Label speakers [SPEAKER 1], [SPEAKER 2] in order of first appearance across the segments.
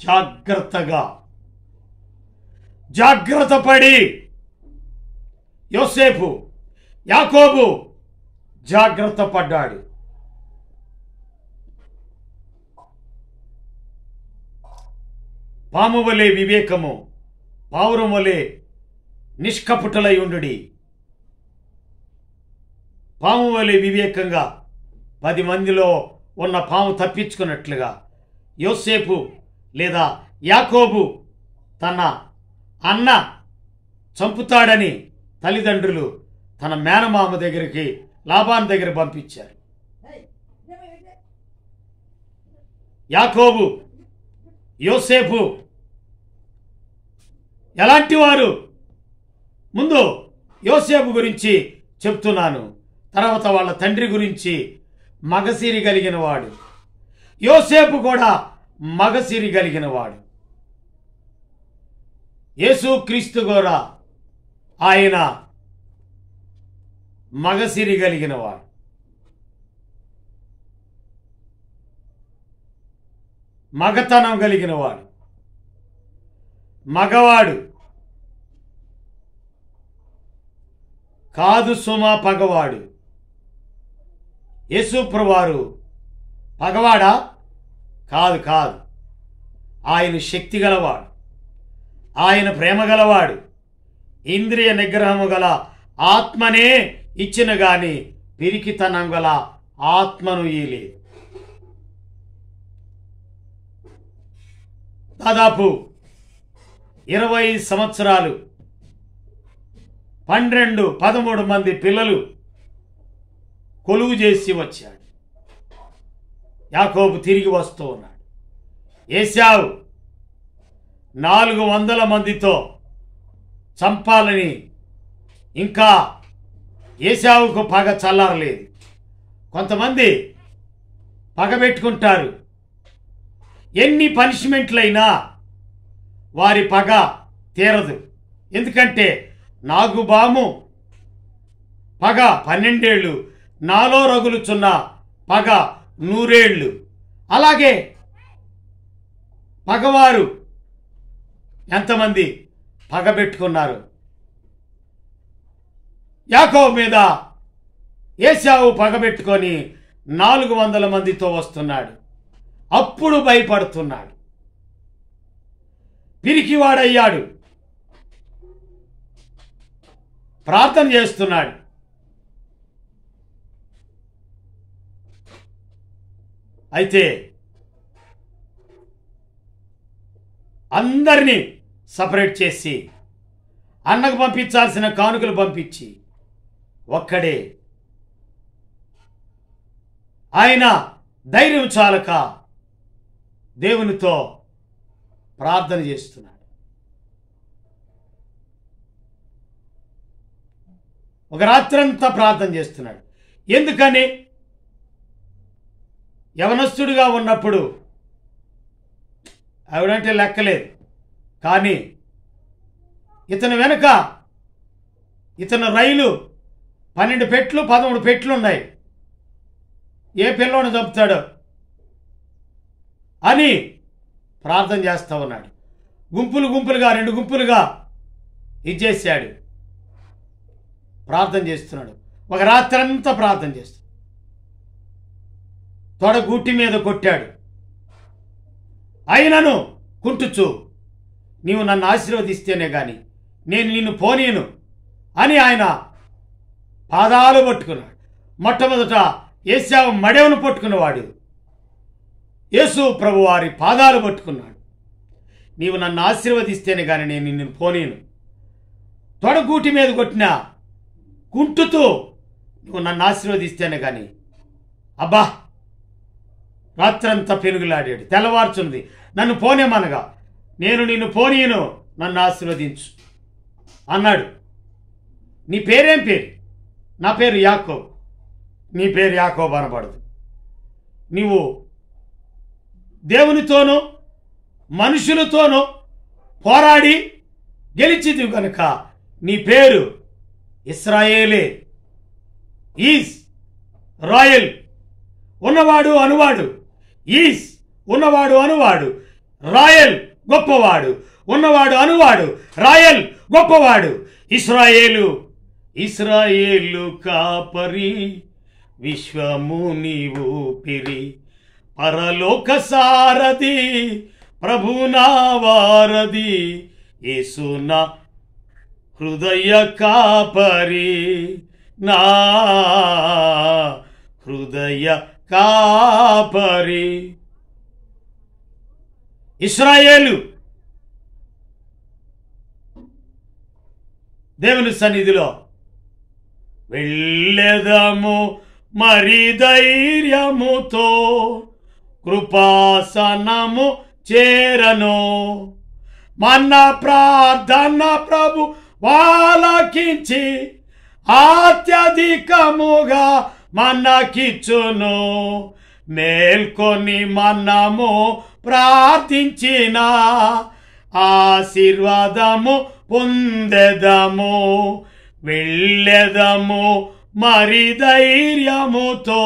[SPEAKER 1] జాగ్రత్తగా జాగ్రత్త పడి యోసేపు యాకోబు జాగ్రత్త పడ్డాడు పాము వలె వివేకము పావురం వలె నిష్కపుటలై ఉండుడి పాము వలె వివేకంగా పది మందిలో ఉన్న పాము తప్పించుకున్నట్లుగా యోసేపు లేదా యాకోబు తన అన్న చంపుతాడని తల్లిదండ్రులు తన మేనమామ దగ్గరికి లాభాన్ దగ్గర పంపించారు యాకోబు యోసేపు ఎలాంటి వారు ముందు యోసేపు గురించి చెప్తున్నాను తర్వాత వాళ్ళ తండ్రి గురించి మగసిరి కలిగిన వాడు యోసేపు కూడా మగసిరి కలిగిన వాడు యేసుక్రీస్తు కూడా ఆయన మగసిరి కలిగిన వాడు మగతనం కలిగిన వాడు మగవాడు కాదు సుమ పగవాడు యేసుప్రవారు పగవాడా కాదు కాదు ఆయన శక్తి గలవాడు ఆయన ప్రేమ గలవాడు ఇంద్రియ నిగ్రహము గల ఆత్మనే ఇచ్చిన గాని పిరికితనం గల ఆత్మను ఈలేదు దాదాపు ఇరవై సంవత్సరాలు పన్నెండు పదమూడు మంది పిల్లలు కొలువు చేసి వచ్చాడు యాకోబు తిరిగి వస్తూ ఉన్నాడు ఏశావు నాలుగు వందల మందితో చంపాలని ఇంకా ఏశావుకు పగ చల్లారలేదు కొంతమంది పగబెట్టుకుంటారు ఎన్ని పనిష్మెంట్లైనా వారి పగ తీరదు ఎందుకంటే నాగుబాము పగ పన్నెండేళ్ళు నాలో రగులుచున్న పగ నూరేళ్ళు అలాగే పగవారు ఎంతమంది పగబెట్టుకున్నారు యాకో మీద ఏసావు పగబెట్టుకొని నాలుగు వందల మందితో వస్తున్నాడు అప్పుడు భయపడుతున్నాడు పిరికివాడయ్యాడు ప్రార్థన చేస్తున్నాడు అయితే అందరినీ సపరేట్ చేసి అన్నకు పంపించాల్సిన కానుకలు పంపించి ఒక్కడే ఆయన ధైర్యం చాలక దేవునితో ప్రార్థన చేస్తున్నాడు ఒక రాత్రంతా ప్రార్థన చేస్తున్నాడు ఎందుకని యవనస్తుడిగా ఉన్నప్పుడు ఆవిడంటే లెక్కలేదు కానీ ఇతని వెనుక ఇతను రైలు పన్నెండు పెట్లు పదమూడు పెట్లు ఉన్నాయి ఏ పిల్లోని చంపుతాడో అని ప్రార్థన చేస్తూ ఉన్నాడు గుంపులు గుంపులుగా రెండు గుంపులుగా ఇచ్చేసాడు ప్రార్థన చేస్తున్నాడు ఒక రాత్రంతా ప్రార్థన చేస్తున్నాడు తొడ గూటి మీద కొట్టాడు అయినను కుంటుచు నీవు నన్ను ఆశీర్వదిస్తేనే గాని నేను నిన్ను పోనీను అని ఆయన పాదాలు పట్టుకున్నాడు మొట్టమొదట ఏసావు మడవను పట్టుకున్నవాడు యేసు ప్రభు వారి పాదాలు పట్టుకున్నాడు నీవు నన్ను ఆశీర్వదిస్తేనే గాని నేను నిన్ను పోనీను తొడగూటి మీద కొట్టిన కుంటుతూ నువ్వు నన్ను ఆశీర్వదిస్తేనే కానీ అబ్బా రాత్రంతా పెనుగులాడాడు తెల్లవార్చుంది నన్ను పోనేమనగా నేను నిన్ను పోనీయను నన్ను ఆశీర్వదించు అన్నాడు నీ పేరేం పేరు నా పేరు యాకోబ్ నీ పేరు యాకోబ్ అనబడదు నీవు దేవునితోనూ మనుషులతోనూ పోరాడి గెలిచిది గనుక నీ పేరు ఇస్రాయేలే ఈజ్ రాయల్ ఉన్నవాడు అనువాడు ఈజ్ ఉన్నవాడు అనువాడు రాయల్ గొప్పవాడు ఉన్నవాడు అనువాడు రాయల్ గొప్పవాడు ఇస్రాయేలు ఇస్రాయేలు కాపరి విశ్వము నీవు పిరి పరలోక సారథి ప్రభునా వారధి యేసునా హృదయ కాపరి నా హృదయ కాపరి ఇస్రాయేలు దేవుని సన్నిధిలో వెళ్ళెదము మరి ధైర్యముతో కృపాసనము చేరను మన ప్రార్థన ప్రభు వాళ్ళకించి అత్యధికముగా మనకిచ్చును మేల్కొని మనము ప్రార్థించిన ఆశీర్వాదము పొందెదము వెళ్ళెదము మరి ధైర్యముతో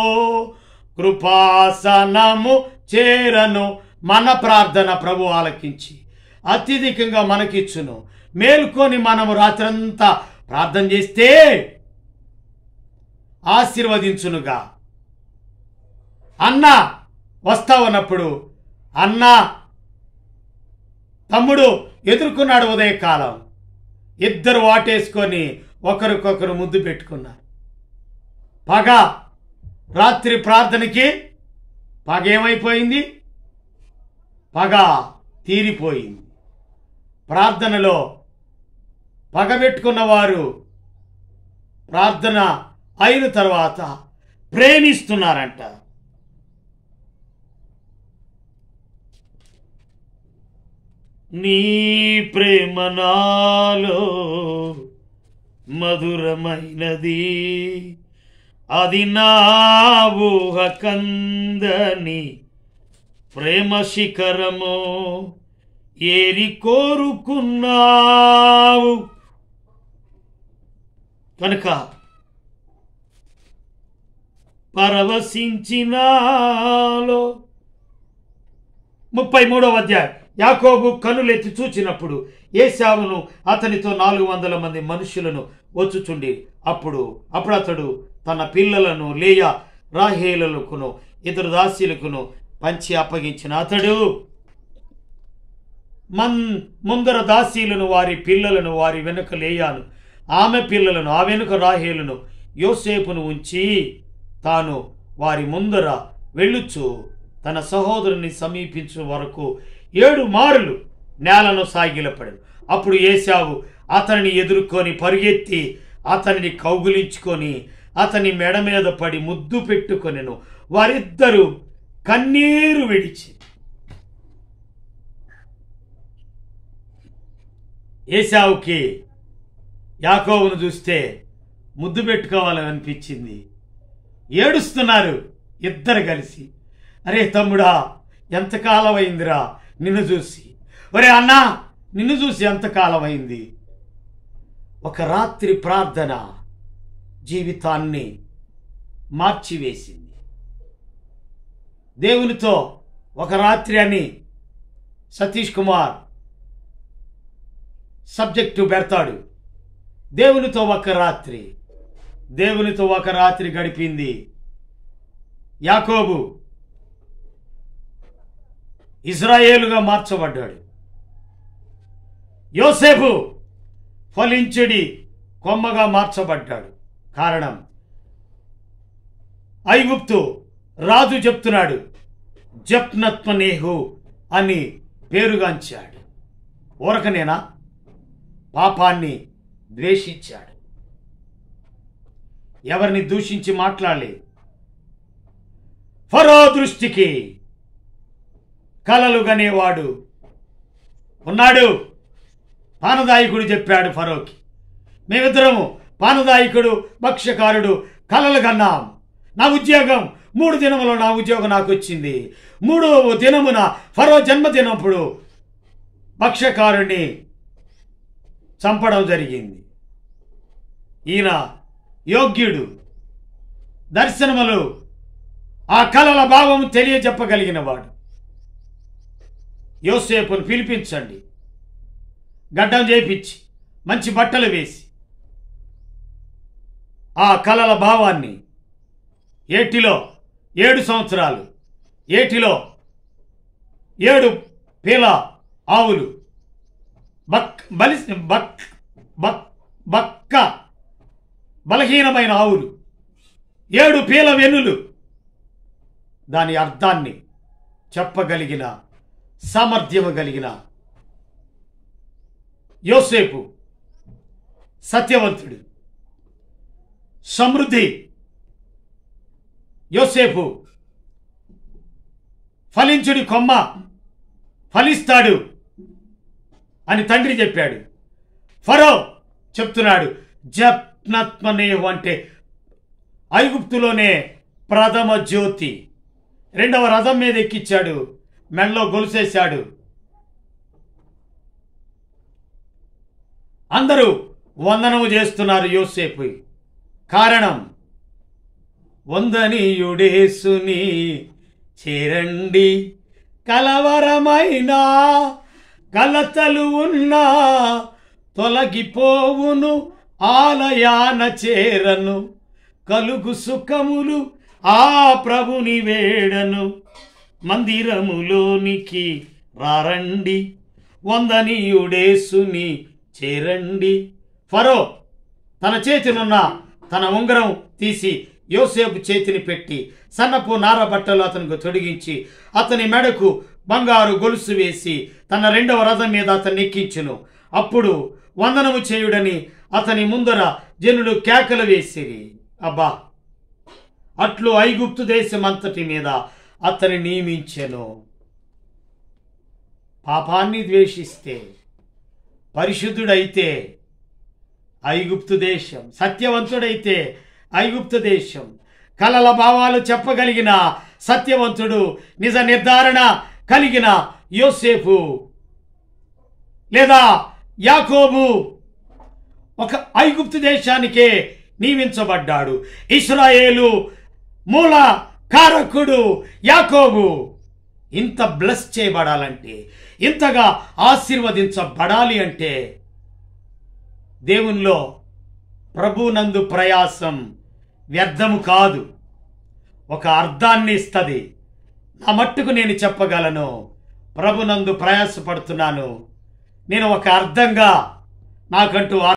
[SPEAKER 1] కృపాసనము చేరను మన ప్రార్థన ప్రభు ఆలకించి అత్యధికంగా మనకిచ్చును మేల్కొని మనము రాత్రంతా ప్రార్థన చేస్తే ఆశీర్వదించునుగా అన్న వస్తావన్నప్పుడు అన్న తమ్ముడు ఎదుర్కొన్నాడు ఉదయకాలం ఇద్దరు వాటేసుకొని ఒకరికొకరు ముద్దు పెట్టుకున్నారు పగ రాత్రి ప్రార్థనకి పగ ఏమైపోయింది పగ తీరిపోయింది ప్రార్థనలో పగబెట్టుకున్న వారు ప్రార్థన అయిన తర్వాత ప్రేమిస్తున్నారంట నీ ప్రేమ నాలో మధురమైనది అది నా ఊహ కందని ప్రేమ శిఖరము ఏరి కోరుకున్నావు కనుక పరవశించినాలో ముప్పై మూడవ అధ్యాయం యాకోబు కనులెత్తి చూచినప్పుడు ఏశావును అతనితో నాలుగు వందల మంది మనుషులను వచ్చుచుండి అప్పుడు అప్పుడు అతడు తన పిల్లలను లేయ రాహేలుకును ఇతరు దాసీలకును పంచి అప్పగించిన అతడు మన్ ముందర దాసీలను వారి పిల్లలను వారి వెనుక లేయాను ఆమె పిల్లలను ఆ వెనుక రాహేలును యోసేపును ఉంచి తాను వారి ముందర వెళ్ళుచు తన సహోదరుని సమీపించు వరకు ఏడు మారులు నేలను సాగిలపడను అప్పుడు ఏశావు అతనిని ఎదుర్కొని పరుగెత్తి అతనిని కౌగులించుకొని అతని మెడ మీద పడి ముద్దు పెట్టుకొనెను వారిద్దరూ కన్నీరు విడిచి ఏశావుకి యాకోబును చూస్తే ముద్దు పెట్టుకోవాలని అనిపించింది ఏడుస్తున్నారు ఇద్దరు కలిసి అరే తమ్ముడా ఎంతకాలం అయిందిరా నిన్ను చూసి ఒరే అన్నా నిన్ను చూసి ఎంతకాలం అయింది ఒక రాత్రి ప్రార్థన జీవితాన్ని మార్చివేసింది దేవునితో ఒక రాత్రి అని సతీష్ కుమార్ సబ్జెక్టు పెడతాడు దేవునితో ఒక రాత్రి దేవునితో ఒక రాత్రి గడిపింది యాకోబు ఇజ్రాయేలుగా మార్చబడ్డాడు యోసేపు ఫలించుడి కొమ్మగా మార్చబడ్డాడు కారణం ఐగుప్తు రాజు చెప్తున్నాడు జప్నత్మనేహు అని పేరుగాంచాడు ఊరకనేనా పాపాన్ని ద్వేషించాడు ఎవరిని దూషించి మాట్లాడలేదు ఫరో దృష్టికి కలలు గనేవాడు ఉన్నాడు పానదాయకుడు చెప్పాడు ఫరోకి మేమిద్దరము పానదాయకుడు భక్ష్యకారుడు కలలు కన్నాం నా ఉద్యోగం మూడు దినములో నా ఉద్యోగం నాకు వచ్చింది మూడవ దినమున ఫరో జన్మదినప్పుడు భక్ష్యకారుణ్ణి చంపడం జరిగింది ఈయన యోగ్యుడు దర్శనములు ఆ కళల భావం తెలియజెప్పగలిగిన వాడు యోసేపును పిలిపించండి గడ్డం చేపించి మంచి బట్టలు వేసి ఆ కలల భావాన్ని ఏటిలో ఏడు సంవత్సరాలు ఏటిలో ఏడు పీల ఆవులు బక్ బలి బక్ బక్ బక్క బలహీనమైన ఆవులు ఏడు పీల వెన్నులు దాని అర్థాన్ని చెప్పగలిగిన సామర్థ్యము కలిగిన యోసేపు సత్యవంతుడు సమృద్ధి యోసేపు ఫలించుడి కొమ్మ ఫలిస్తాడు అని తండ్రి చెప్పాడు ఫరో చెప్తున్నాడు జప్నత్మనేహు అంటే ఐగుప్తులోనే ప్రథమ జ్యోతి రెండవ రథం మీద ఎక్కిచ్చాడు మెడలో గొలుసేశాడు అందరూ వందనము చేస్తున్నారు యోసేపు కారణం వందనీయుడేసుని చేరండి కలవరమైన కలతలు ఉన్నా తొలగిపోవును ఆలయాన చేరను కలుగు సుఖములు ఆ ప్రభుని వేడను మందిరములోనికి రారండి వందనీయుడేసుని చేరండి ఫరో తన చేతినున్న తన ఉంగరం తీసి యోసేపు చేతిని పెట్టి సన్నపు నార బట్టలు అతనికి తొడిగించి అతని మెడకు బంగారు గొలుసు వేసి తన రెండవ రథం మీద అతన్ని ఎక్కించును అప్పుడు వందనము చేయుడని అతని ముందర జనులు కేకలు వేసిరి అబ్బా అట్లు ఐగుప్తు దేశమంతటి మీద అతని నియమించెను పాపాన్ని ద్వేషిస్తే పరిశుద్ధుడైతే ఐగుప్తు దేశం సత్యవంతుడైతే ఐగుప్తు దేశం కలల భావాలు చెప్పగలిగిన సత్యవంతుడు నిజ నిర్ధారణ కలిగిన యోసేపు లేదా యాకోబు ఒక ఐగుప్తు దేశానికే నియమించబడ్డాడు ఇస్రాయేలు మూల కారకుడు యాకోబు ఇంత బ్లెస్ చేయబడాలంటే ఇంతగా ఆశీర్వదించబడాలి అంటే దేవునిలో ప్రభునందు ప్రయాసం వ్యర్థము కాదు ఒక అర్థాన్ని ఇస్తుంది నా మట్టుకు నేను చెప్పగలను ప్రభునందు ప్రయాసపడుతున్నాను నేను ఒక అర్థంగా నాకంటూ